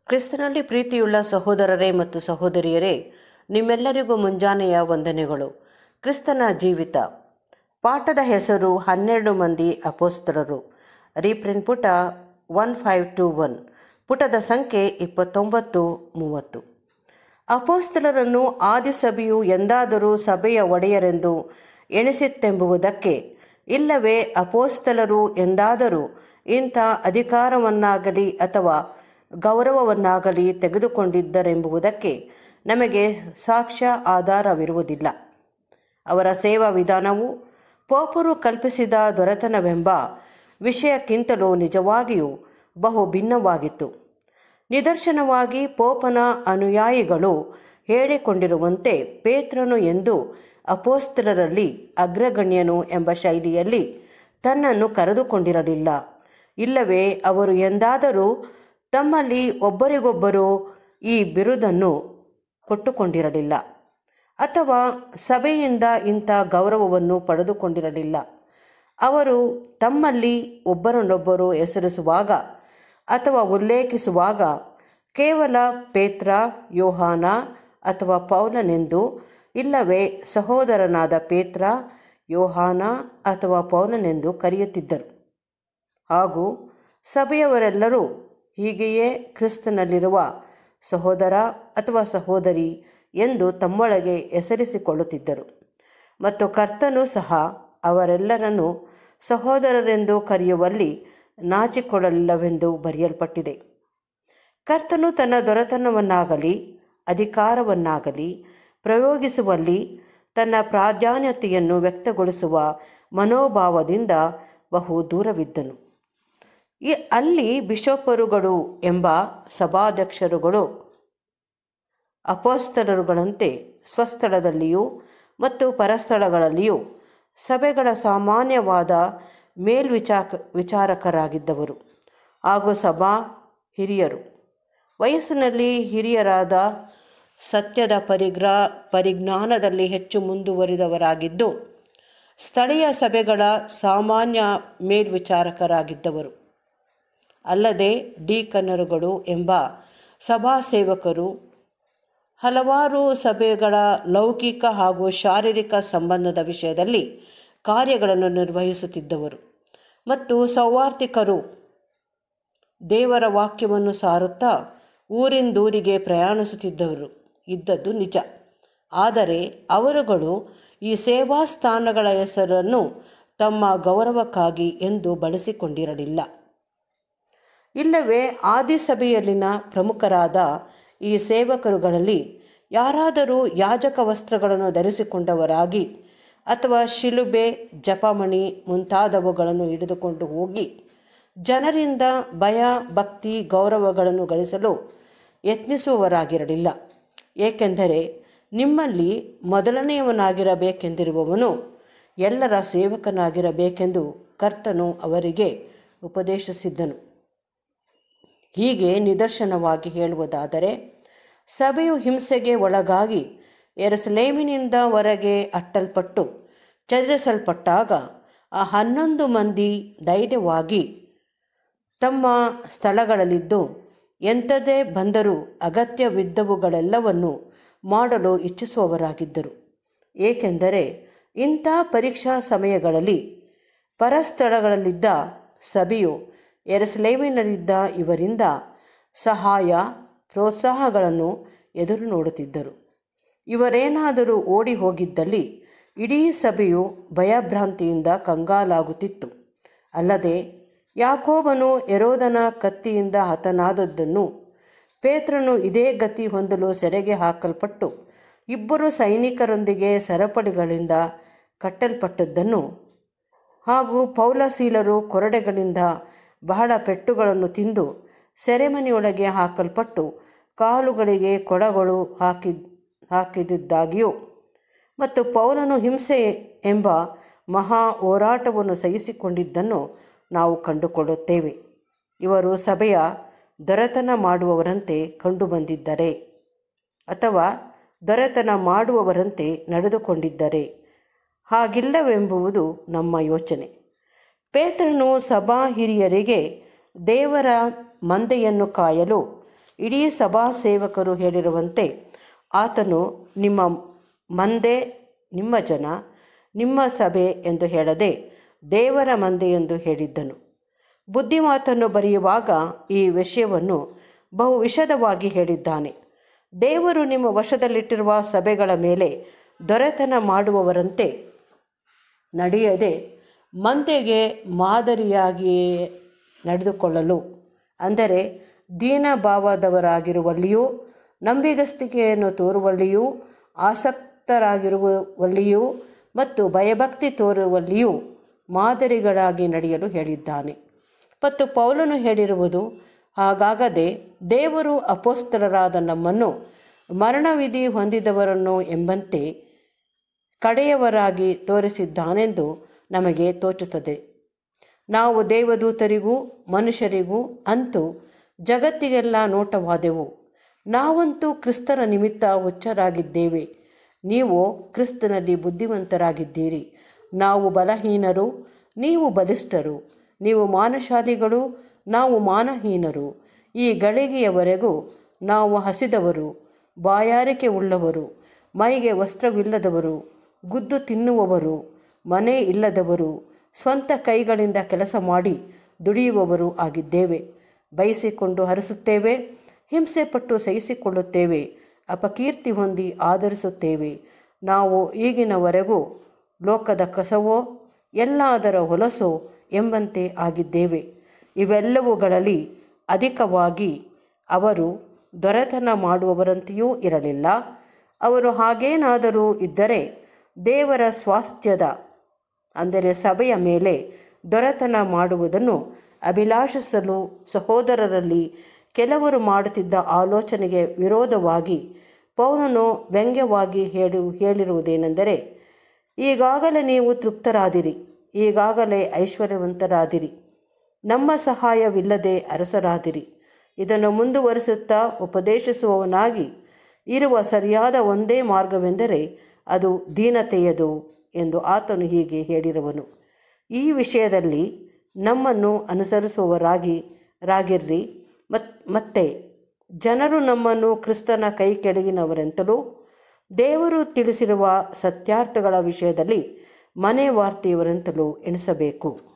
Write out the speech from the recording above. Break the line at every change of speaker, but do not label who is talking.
ಕ್ರಿಸ್ತನಲ್ಲಿ ಪ್ರೀತಿಯುಳ್ಳ ಸಹೋದರರೇ ಮತ್ತು ಸಹೋದರಿಯರೇ ನಿಮ್ಮೆಲ್ಲರಿಗೂ ಮುಂಜಾನೆಯ ವಂದನೆಗಳು ಕ್ರಿಸ್ತನ ಜೀವಿತ ಪಾಠದ ಹೆಸರು ಹನ್ನೆರಡು ಮಂದಿ ಅಪೋಸ್ತರರು ರೀಪ್ರಿಂಟ್ ಪುಟ ಒನ್ ಫೈವ್ ಟು ಒನ್ ಪುಟದ ಸಂಖ್ಯೆ ಇಪ್ಪತ್ತೊಂಬತ್ತು ಮೂವತ್ತು ಅಪೋಸ್ತಲರನ್ನು ಆದಿಸಭೆಯು ಎಂದಾದರೂ ಸಭೆಯ ಒಡೆಯರೆಂದು ಎಣಿಸಿತ್ತೆಂಬುದಕ್ಕೆ ಇಲ್ಲವೇ ಅಪೋಸ್ತಲರು ಎಂದಾದರೂ ಇಂಥ ಅಧಿಕಾರವನ್ನಾಗಲಿ ಅಥವಾ ಗೌರವವನ್ನಾಗಲಿ ತೆಗೆದುಕೊಂಡಿದ್ದರೆಂಬುದಕ್ಕೆ ನಮಗೆ ಸಾಕ್ಷ್ಯ ಆಧಾರವಿರುವುದಿಲ್ಲ ಅವರ ಸೇವಾ ವಿಧಾನವು ಪೋಪರು ಕಲ್ಪಿಸಿದ ದೊರೆತನವೆಂಬ ವಿಷಯಕ್ಕಿಂತಲೂ ನಿಜವಾಗಿಯೂ ಬಹು ಭಿನ್ನವಾಗಿತ್ತು ನಿದರ್ಶನವಾಗಿ ಪೋಪನ ಅನುಯಾಯಿಗಳು ಹೇಳಿಕೊಂಡಿರುವಂತೆ ಪೇತ್ರನು ಎಂದು ಅಪೋಸ್ತಲರಲ್ಲಿ ಅಗ್ರಗಣ್ಯನು ಎಂಬ ಶೈಲಿಯಲ್ಲಿ ತನ್ನನ್ನು ಕರೆದುಕೊಂಡಿರಲಿಲ್ಲ ಇಲ್ಲವೇ ಅವರು ಎಂದಾದರೂ ತಮ್ಮಲ್ಲಿ ಒಬ್ಬರಿಗೊಬ್ಬರು ಈ ಬಿರುದನ್ನು ಕೊಟ್ಟುಕೊಂಡಿರಲಿಲ್ಲ ಅಥವಾ ಸಭೆಯಿಂದ ಇಂಥ ಗೌರವವನ್ನು ಪಡೆದುಕೊಂಡಿರಲಿಲ್ಲ ಅವರು ತಮ್ಮಲ್ಲಿ ಒಬ್ಬರನ್ನೊಬ್ಬರು ಹೆಸರಿಸುವಾಗ ಅಥವಾ ಉಲ್ಲೇಖಿಸುವಾಗ ಕೇವಲ ಪೇತ್ರ ಯೋಹಾನ ಅಥವಾ ಪೌಲನೆಂದು ಇಲ್ಲವೇ ಸಹೋದರನಾದ ಪೇತ್ರ ಯೋಹಾನ ಅಥವಾ ಪೌಲನೆಂದು ಕರೆಯುತ್ತಿದ್ದರು ಹಾಗೂ ಸಭೆಯವರೆಲ್ಲರೂ ಹೀಗೆಯೇ ಕ್ರಿಸ್ತನಲ್ಲಿರುವ ಸಹೋದರ ಅಥವಾ ಸಹೋದರಿ ಎಂದು ತಮ್ಮೊಳಗೆ ಹೆಸರಿಸಿಕೊಳ್ಳುತ್ತಿದ್ದರು ಮತ್ತು ಕರ್ತನು ಸಹ ಅವರೆಲ್ಲರನ್ನು ಸಹೋದರರೆಂದು ಕರೆಯುವಲ್ಲಿ ನಾಚಿಕೊಳ್ಳಲಿಲ್ಲವೆಂದು ಬರೆಯಲ್ಪಟ್ಟಿದೆ ಕರ್ತನು ತನ್ನ ದೊರೆತನವನ್ನಾಗಲಿ ಅಧಿಕಾರವನ್ನಾಗಲಿ ಪ್ರಯೋಗಿಸುವಲ್ಲಿ ತನ್ನ ಪ್ರಾಧಾನ್ಯತೆಯನ್ನು ವ್ಯಕ್ತಗೊಳಿಸುವ ಮನೋಭಾವದಿಂದ ಬಹು ದೂರವಿದ್ದನು ಈ ಅಲ್ಲಿ ಬಿಷೋಪರುಗಳು ಎಂಬ ಸಭಾಧ್ಯಕ್ಷರುಗಳು ಅಪೋಸ್ತಲರುಗಳಂತೆ ಸ್ವಸ್ಥಳದಲ್ಲಿಯೂ ಮತ್ತು ಪರಸ್ಥಳಗಳಲ್ಲಿಯೂ ಸಭೆಗಳ ಸಾಮಾನ್ಯವಾದ ಮೇಲ್ವಿಚಾಕ ವಿಚಾರಕರಾಗಿದ್ದವರು ಹಾಗೂ ಸಭಾ ಹಿರಿಯರು ವಯಸ್ಸಿನಲ್ಲಿ ಹಿರಿಯರಾದ ಸತ್ಯದ ಪರಿಗ್ರಾ ಪರಿಜ್ಞಾನದಲ್ಲಿ ಹೆಚ್ಚು ಮುಂದುವರಿದವರಾಗಿದ್ದು ಸ್ಥಳೀಯ ಸಭೆಗಳ ಸಾಮಾನ್ಯ ಮೇಲ್ವಿಚಾರಕರಾಗಿದ್ದವರು ಅಲ್ಲದೆ ಡೀಕನ್ನರುಗಳು ಎಂಬ ಸಭಾ ಸೇವಕರು ಹಲವಾರು ಸಭೆಗಳ ಲೌಕಿಕ ಹಾಗೂ ಶಾರೀರಿಕ ಸಂಬಂಧದ ವಿಷಯದಲ್ಲಿ ಕಾರ್ಯಗಳನ್ನು ನಿರ್ವಹಿಸುತ್ತಿದ್ದವರು ಮತ್ತು ಸೌವಾರ್ತಿಕರು ದೇವರ ವಾಕ್ಯವನ್ನು ಸಾರುತ್ತಾ ಊರಿಂದೂರಿಗೆ ಪ್ರಯಾಣಿಸುತ್ತಿದ್ದವರು ಇದ್ದದ್ದು ನಿಜ ಆದರೆ ಅವರುಗಳು ಈ ಸೇವಾ ಸ್ಥಾನಗಳ ಹೆಸರನ್ನು ತಮ್ಮ ಗೌರವಕ್ಕಾಗಿ ಎಂದು ಬಳಸಿಕೊಂಡಿರಲಿಲ್ಲ ಇಲ್ಲವೇ ಆದಿಸಭೆಯಲ್ಲಿನ ಪ್ರಮುಖರಾದ ಈ ಸೇವಕರುಗಳಲ್ಲಿ ಯಾರಾದರೂ ಯಾಜಕ ವಸ್ತ್ರಗಳನ್ನು ಧರಿಸಿಕೊಂಡವರಾಗಿ ಅಥವಾ ಶಿಲುಬೆ ಜಪಮಣಿ ಮುಂತಾದವುಗಳನ್ನು ಹಿಡಿದುಕೊಂಡು ಹೋಗಿ ಜನರಿಂದ ಭಯ ಭಕ್ತಿ ಗೌರವಗಳನ್ನು ಗಳಿಸಲು ಯತ್ನಿಸುವವರಾಗಿರಲಿಲ್ಲ ಏಕೆಂದರೆ ನಿಮ್ಮಲ್ಲಿ ಮೊದಲನೆಯವನಾಗಿರಬೇಕೆಂದಿರುವವನು ಎಲ್ಲರ ಸೇವಕನಾಗಿರಬೇಕೆಂದು ಕರ್ತನು ಅವರಿಗೆ ಉಪದೇಶಿಸಿದ್ದನು ಹೀಗೆ ನಿದರ್ಶನವಾಗಿ ಹೇಳುವುದಾದರೆ ಸಭೆಯು ಹಿಂಸೆಗೆ ಒಳಗಾಗಿ ಎರಸಲೇಮಿನಿಂದ ಹೊರಗೆ ಅಟ್ಟಲ್ಪಟ್ಟು ಚದುರಿಸಲ್ಪಟ್ಟಾಗ ಆ ಹನ್ನೊಂದು ಮಂದಿ ಧೈರ್ಯವಾಗಿ ತಮ್ಮ ಸ್ಥಳಗಳಲ್ಲಿದ್ದು ಎಂಥದೇ ಬಂದರೂ ಅಗತ್ಯವಿದ್ದವುಗಳೆಲ್ಲವನ್ನು ಮಾಡಲು ಇಚ್ಛಿಸುವವರಾಗಿದ್ದರು ಏಕೆಂದರೆ ಇಂಥ ಪರೀಕ್ಷಾ ಸಮಯಗಳಲ್ಲಿ ಪರಸ್ಥಳಗಳಲ್ಲಿದ್ದ ಸಭೆಯು ಎರಸಲೇಮಿನಲ್ಲಿದ್ದ ಇವರಿಂದ ಸಹಾಯ ಪ್ರೋತ್ಸಾಹಗಳನ್ನು ಎದುರು ನೋಡುತ್ತಿದ್ದರು ಇವರೇನಾದರೂ ಓಡಿ ಹೋಗಿದ್ದಲ್ಲಿ ಇಡೀ ಸಭೆಯು ಭಯಭ್ರಾಂತಿಯಿಂದ ಕಂಗಾಲಾಗುತ್ತಿತ್ತು ಅಲ್ಲದೆ ಯಾಕೋಬನು ಎರೋದನ ಕತ್ತಿಯಿಂದ ಹತನಾದದ್ದನ್ನು ಪೇತ್ರನು ಇದೇ ಗತಿ ಹೊಂದಲು ಸೆರೆಗೆ ಹಾಕಲ್ಪಟ್ಟು ಇಬ್ಬರು ಸೈನಿಕರೊಂದಿಗೆ ಸರಪಳಿಗಳಿಂದ ಕಟ್ಟಲ್ಪಟ್ಟದ್ದನ್ನು ಹಾಗೂ ಪೌಲಶೀಲರು ಕೊರಡೆಗಳಿಂದ ಬಹಳ ಪೆಟ್ಟುಗಳನ್ನು ತಿಂದು ಸೆರೆಮನೆಯೊಳಗೆ ಹಾಕಲ್ಪಟ್ಟು ಕಾಲುಗಳಿಗೆ ಕೊಡಗಳು ಹಾಕಿ ಹಾಕಿದ್ದಾಗಿಯೂ ಮತ್ತು ಪೌಲನು ಹಿಂಸೆ ಎಂಬ ಮಹಾ ಹೋರಾಟವನ್ನು ಸಹಿಸಿಕೊಂಡಿದ್ದನ್ನು ನಾವು ಕಂಡುಕೊಳ್ಳುತ್ತೇವೆ ಇವರು ಸಭೆಯ ದೊರೆತನ ಮಾಡುವವರಂತೆ ಕಂಡುಬಂದಿದ್ದರೆ ಅಥವಾ ದೊರೆತನ ಮಾಡುವವರಂತೆ ನಡೆದುಕೊಂಡಿದ್ದರೆ ಹಾಗಿಲ್ಲವೆಂಬುದು ನಮ್ಮ ಯೋಚನೆ ಪೇತ್ರನು ಸಭಾ ಹಿರಿಯರಿಗೆ ದೇವರ ಮಂದೆಯನ್ನು ಕಾಯಲು ಇಡೀ ಸಭಾ ಸೇವಕರು ಹೇಳಿರುವಂತೆ ಆತನು ನಿಮ್ಮ ಮಂದೆ ನಿಮ್ಮ ಜನ ನಿಮ್ಮ ಸಭೆ ಎಂದು ಹೇಳದೆ ದೇವರ ಮಂದೆ ಎಂದು ಹೇಳಿದ್ದನು ಬುದ್ಧಿಮಾತನ್ನು ಬರೆಯುವಾಗ ಈ ವಿಷಯವನ್ನು ಬಹು ವಿಶದವಾಗಿ ಹೇಳಿದ್ದಾನೆ ದೇವರು ನಿಮ್ಮ ವಶದಲ್ಲಿಟ್ಟಿರುವ ಸಭೆಗಳ ಮೇಲೆ ದೊರೆತನ ಮಾಡುವವರಂತೆ ನಡೆಯದೆ ಮಂದೆಗೆ ಮಾದರಿಯಾಗಿ ನಡೆದುಕೊಳ್ಳಲು ಅಂದರೆ ದೀನಭಾವದವರಾಗಿರುವಲ್ಲಿಯೂ ನಂಬಿಗಸ್ತಿಕೆಯನ್ನು ತೋರುವಲ್ಲಿಯೂ ಆಸಕ್ತರಾಗಿರುವಲ್ಲಿಯೂ ಮತ್ತು ಭಯಭಕ್ತಿ ತೋರುವಲ್ಲಿಯೂ ಮಾದರಿಗಳಾಗಿ ನಡೆಯಲು ಹೇಳಿದ್ದಾನೆ ಮತ್ತು ಪೌಲನು ಹೇಳಿರುವುದು ಹಾಗಾಗದೆ ದೇವರು ಅಪೋಸ್ತಲರಾದ ನಮ್ಮನ್ನು ಮರಣವಿಧಿ ಹೊಂದಿದವರನ್ನು ಎಂಬಂತೆ ಕಡೆಯವರಾಗಿ ತೋರಿಸಿದ್ದಾನೆಂದು ನಮಗೆ ತೋಚುತ್ತದೆ ನಾವು ದೇವದೂತರಿಗೂ ಮನುಷ್ಯರಿಗೂ ಅಂತೂ ಜಗತ್ತಿಗೆಲ್ಲ ನೋಟವಾದೆವು ನಾವಂತೂ ಕ್ರಿಸ್ತನ ನಿಮಿತ್ತ ಹುಚ್ಚರಾಗಿದ್ದೇವೆ ನೀವು ಕ್ರಿಸ್ತನಲ್ಲಿ ಬುದ್ಧಿವಂತರಾಗಿದ್ದೀರಿ ನಾವು ಬಲಹೀನರು ನೀವು ಬಲಿಷ್ಠರು ನೀವು ಮಾನಶಾಲಿಗಳು ನಾವು ಮಾನಹೀನರು ಈ ಗಳಿಗೆಯವರೆಗೂ ನಾವು ಹಸಿದವರು ಬಾಯಾರಿಕೆ ಉಳ್ಳವರು ಮೈಗೆ ವಸ್ತ್ರವಿಲ್ಲದವರು ಗುದ್ದು ತಿನ್ನುವವರು ಮನೆ ಇಲ್ಲದವರು ಸ್ವಂತ ಕೈಗಳಿಂದ ಕೆಲಸ ಮಾಡಿ ದುಡಿಯುವವರು ಆಗಿದ್ದೇವೆ ಬಯಸಿಕೊಂಡು ಹರಿಸುತ್ತೇವೆ ಹಿಂಸೆಪಟ್ಟು ಸಹಿಸಿಕೊಳ್ಳುತ್ತೇವೆ ಅಪಕೀರ್ತಿ ಹೊಂದಿ ಆಧರಿಸುತ್ತೇವೆ ನಾವು ಈಗಿನವರೆಗೂ ಲೋಕದ ಕಸವೋ ಎಲ್ಲದರ ಹೊಲಸೋ ಎಂಬಂತೆ ಆಗಿದ್ದೇವೆ ಇವೆಲ್ಲವುಗಳಲ್ಲಿ ಅಧಿಕವಾಗಿ ಅವರು ದೊರೆತನ ಮಾಡುವವರಂತೆಯೂ ಇರಲಿಲ್ಲ ಅವರು ಹಾಗೇನಾದರೂ ಇದ್ದರೆ ದೇವರ ಸ್ವಾಸ್ಥ್ಯದ ಅಂದರೆ ಸಭೆಯ ಮೇಲೆ ದೊರೆತನ ಮಾಡುವುದನ್ನು ಅಭಿಲಾಷಿಸಲು ಸಹೋದರರಲ್ಲಿ ಕೆಲವರು ಮಾಡುತ್ತಿದ್ದ ಆಲೋಚನೆಗೆ ವಿರೋಧವಾಗಿ ಪೌಲನು ವ್ಯಂಗ್ಯವಾಗಿ ಹೇಳಿ ಹೇಳಿರುವುದೇನೆಂದರೆ ಈಗಾಗಲೇ ನೀವು ತೃಪ್ತರಾದಿರಿ ಈಗಾಗಲೇ ಐಶ್ವರ್ಯವಂತರಾದಿರಿ ನಮ್ಮ ಸಹಾಯವಿಲ್ಲದೆ ಅರಸರಾದಿರಿ ಇದನ್ನು ಮುಂದುವರಿಸುತ್ತಾ ಉಪದೇಶಿಸುವವನಾಗಿ ಇರುವ ಸರಿಯಾದ ಒಂದೇ ಮಾರ್ಗವೆಂದರೆ ಅದು ದೀನತೆಯದು ಎಂದು ಆತನು ಹೀಗೆ ಹೇಳಿರುವನು ಈ ವಿಷಯದಲ್ಲಿ ನಮ್ಮನ್ನು ಅನುಸರಿಸುವವರಾಗಿ ರಾಗಿರ್ರಿ ಮತ್ ಮತ್ತೆ ಜನರು ನಮ್ಮನ್ನು ಕ್ರಿಸ್ತನ ಕೈ ಕೆಳಗಿನವರೆಂತಲೂ ದೇವರು ತಿಳಿಸಿರುವ ಸತ್ಯಾರ್ಥಗಳ ವಿಷಯದಲ್ಲಿ ಮನೆ ವಾರ್ತೆಯವರೆಂತಲೂ ಎಣಿಸಬೇಕು